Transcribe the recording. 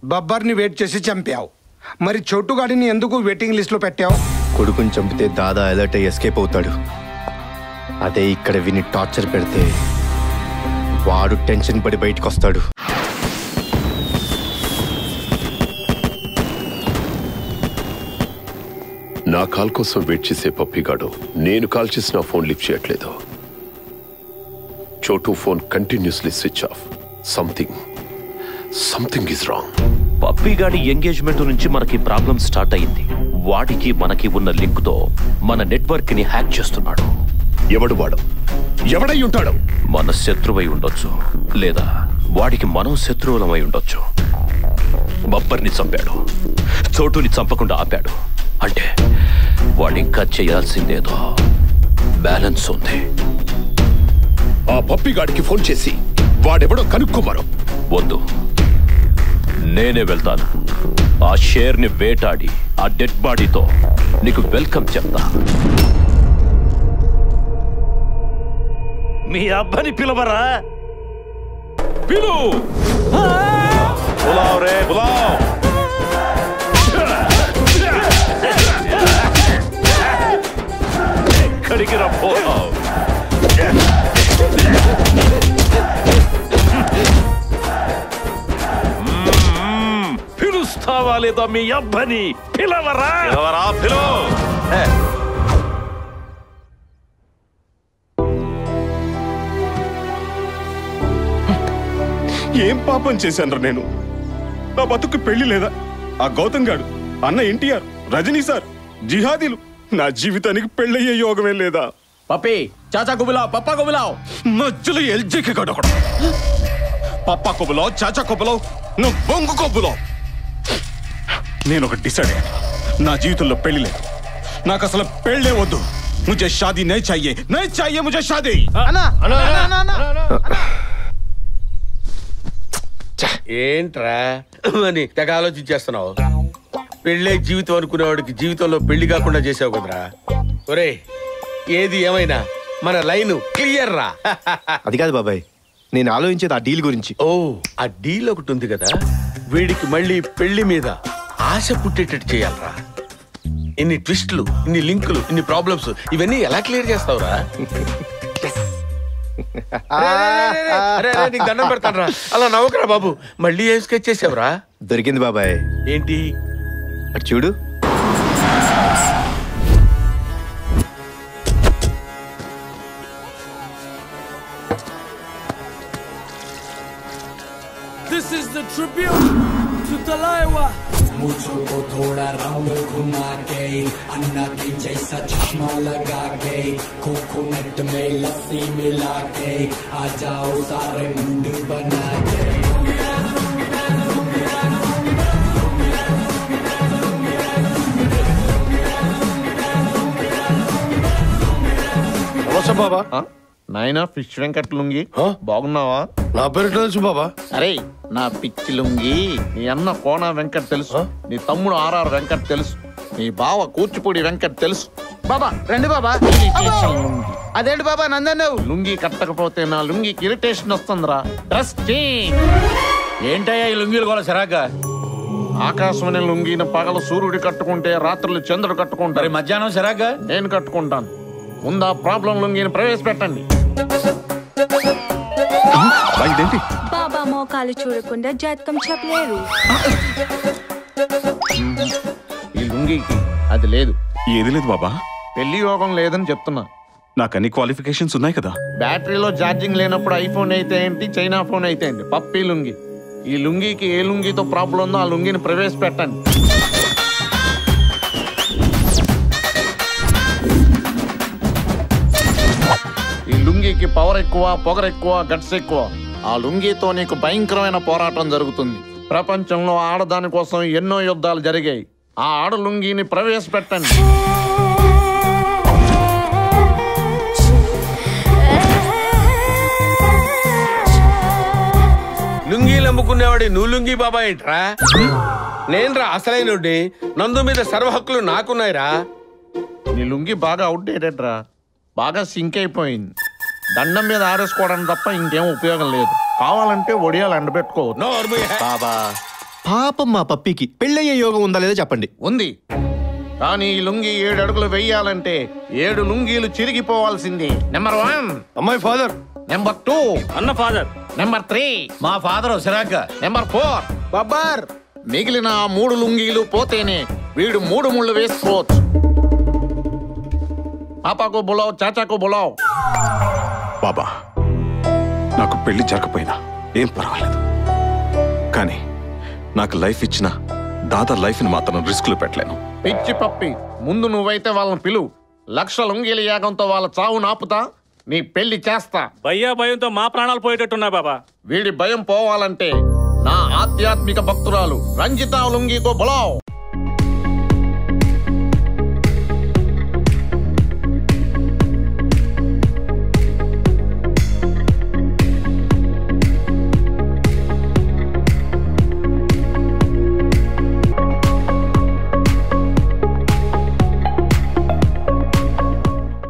బబ్బర్ని wait చేసి చంపావు మరి చోటుగాడిని ఎందుకు వెయిటింగ్ లిస్ట్లో పెట్టావు కొడుకుని చంపితే దాదా అలర్ట్ అయ్యి ఎస్కేప్ అవుతాడు అదే ఇక్కడ విని టార్చర్ పెడితే వాడు టెన్షన్ పడి బయటకు వస్తాడు నా కాల్ కోసం వెయిట్ చేసే పప్పిగాడు నేను కాల్ చేసిన ఫోన్ లిఫ్ట్ చేయట్లేదు చోటు phone continuously switch off something something is wrong పప్పిగాడి ఎంగేజ్మెంట్ నుంచి మనకి ప్రాబ్లం స్టార్ట్ అయింది వాడికి మనకి ఉన్న లింక్ తో మన నెట్వర్క్ ని హ్యాక్ చేస్తున్నాడు ఎవడు వాడు ఎవడై ఉంటాడు మన శత్రువై ఉండొచ్చు లేదా వాడికి మనం శత్రువులమై ఉండొచ్చు బబ్బర్ని చంపాడు చోటుని చంపకుండా ఆపాడు అంటే వాడింకా చేయాల్సిందేదో బ్యాలెన్స్ ఉంది ఆ పప్పిగాడికి ఫోన్ చేసి వాడెవడో కనుక్కోమను వద్దు నేనే వెళ్తాను ఆ షేర్ని వేటాడి ఆ డెడ్ బాడీతో నీకు వెల్కమ్ చెప్తా మీ అబ్బని పిలవరా పిలు బులావ్ రే బులావ్ ఎక్కడికి రా పోతావ్ మ్మ్. పిలుస్తావా లేదా మీ అబ్బని పిలవరా పిలవరా పిలు ఏం పాపం చేశాను నేను నా బతుకు పెళ్లి లేదా ఆ గౌతమ్ గాడు అన్న ఎన్టీఆర్ రజనీ సార్ జిహాదీలు నా జీవితానికి పెళ్ళయ్యే యోగమే లేదా పప్పి చాచా కుబులావ్ పప్పా కుబులావ్ మధ్యలో ఎల్జీకి గడొకడు పప్ప కొబ్బులో చాచా కొబ్బులో నువ్వు బొంగు కొబ్బులో నేను ఒక డిసైడ్ అయ్యాను నా జీవితంలో పెళ్లి లేదు నాకు అసలు పెళ్ళే వద్దు ముజే షాదీ నై చాయ్యే నై చాయ్యే ముజే షాదీ ఏంట్రా అని తెగ ఆలోచించేస్తున్నావు పెళ్ళే జీవితం అనుకునేవాడికి జీవితంలో పెళ్లి కాకుండా చేసావు కదరా ఒరే ఏది ఏమైనా మన లైన్ క్లియర్ రా అది కాదు బాబాయ్ నేను ఆలోచించేది ఆ డీల్ గురించి ఓ ఆ డీల్ ఒకటి ఉంది కదా వీడికి మళ్ళీ పెళ్లి మీద ఆశ పుట్టేటట్టు చేయాలరా ఇన్ని ట్విస్టులు ఇన్ని లింకులు ఇన్ని ప్రాబ్లమ్స్ ఇవన్నీ ఎలా క్లియర్ చేస్తావురా రే, రే, రే, రే, రే, రే, నీకు దండం పెడతాను అలా నవ్వకరా బాబు మళ్ళీ ఏం స్కెచ్ చేసావురా దొరికింది బాబాయ్ ఏంటి అటు చూడు This is the tribute to Talaiwa. मुझको को थोड़ा राउंड घुमा के अन्ना की जैसा चश्मा लगा के कोकोनट में लस्सी मिला के आ जाओ सारे मुंड बना के నమస్తే బాబా నాయనా ఫిష్ వెంకట్ లుంగి బాగున్నావా నా పేరు తెలుసు బాబా అరే నా పిచ్చి లుంగి నీ అన్న కోన వెంకట్ తెలుసు నీ తమ్ముడు ఆర్ఆర్ వెంకట్ తెలుసు నీ బావ కూచిపూడి వెంకట్ తెలుసు బాబా రండి బాబా ఇరిటేషన్ లుంగి అదేంటి బాబా నందన్నావు లుంగి కట్టకపోతే నా లుంగికి ఇరిటేషన్ వస్తుందిరా డ్రెస్ ఏంటయ్యా ఈ లుంగీలు కూడా సరాగా ఆకాశమని లుంగిని పగలు సూర్యుడు కట్టుకుంటే రాత్రులు చంద్రుడు కట్టుకుంటారు మధ్యాహ్నం సరాగా నేను కట్టుకుంటాను ముందు ఆ ప్రాబ్లం లుంగిని ప్రవేశపెట్టండి ఇదేంటి బాబా మోకాలు చూడకుండా జాతకం చెప్పలేరు ఈ లుంగికి అది లేదు ఏది లేదు బాబా పెళ్లి యోగం లేదని చెప్తున్నా నాకు అన్ని క్వాలిఫికేషన్స్ ఉన్నాయి కదా బ్యాటరీలో ఛార్జింగ్ లేనప్పుడు ఐఫోన్ అయితే ఏంటి చైనా ఫోన్ అయితే ఏంటి పప్పి లుంగి ఈ లుంగికి ఏ లుంగితో ప్రాబ్లం ఉందో ఆ లుంగిని ప్రవేశపెట్టండి ఈ లుంగికి పవర్ ఎక్కువ పొగరు ఎక్కువ గట్స్ ఎక్కువ ఆ లుంగితో నీకు భయంకరమైన పోరాటం జరుగుతుంది ప్రపంచంలో ఆడదాని కోసం ఎన్నో యుద్ధాలు జరిగాయి ఆ ఆడ లుంగిని ప్రవేశపెట్టండి లుంగీలు అమ్ముకునేవాడి నువ్వు లుంగీ బాబా ఏంట్రా నేను రా అసలైన నందు మీద సర్వ హక్కులు నాకున్నాయిరా నీ లుంగి బాగా అవుట్డేటెడ్ రా బాగా సింక్ అయిపోయింది దండం మీద ఆరేసుకోవడం తప్ప ఇంకేం ఉపయోగం లేదు కావాలంటే ఒడియాలు ఎండబెట్టుకోవచ్చు బాబా పాపం మా పప్పికి పెళ్ళయ్యే యోగం ఉందా లేదా చెప్పండి ఉంది కానీ ఈ లుంగి ఏడు అడుగులు వెయ్యాలంటే ఏడు లుంగీలు చిరిగిపోవాల్సింది నెంబర్ వన్ అమ్మాయి ఫాదర్ నెంబర్ టూ అన్న ఫాదర్ నెంబర్ త్రీ మా ఫాదర్ సిరాక నెంబర్ ఫోర్ బబ్బర్ మిగిలిన ఆ మూడు లుంగీలు పోతేనే వీడు మూడు ముళ్ళు వేసుకోవచ్చు పాపాకు బులావ్ చాచాకు బులావ్ బాబా నాకు పెళ్లి జరగకపోయినా ఏం పర్వాలేదు కానీ నాకు లైఫ్ ఇచ్చిన దాదా లైఫ్ని మాత్రం రిస్క్లో పెట్టలేను పిచ్చి పప్పి ముందు నువ్వైతే వాళ్ళని పిలువు లక్ష లుంగీల యాగంతో వాళ్ళ చావు నాపుతా నీ పెళ్లి చేస్తా భయ్యా భయంతో మా ప్రాణాలు పోయేటట్టున్నా బాబా వీడి భయం పోవాలంటే నా ఆధ్యాత్మిక భక్తురాలు రంజితా లుంగితో బులావ్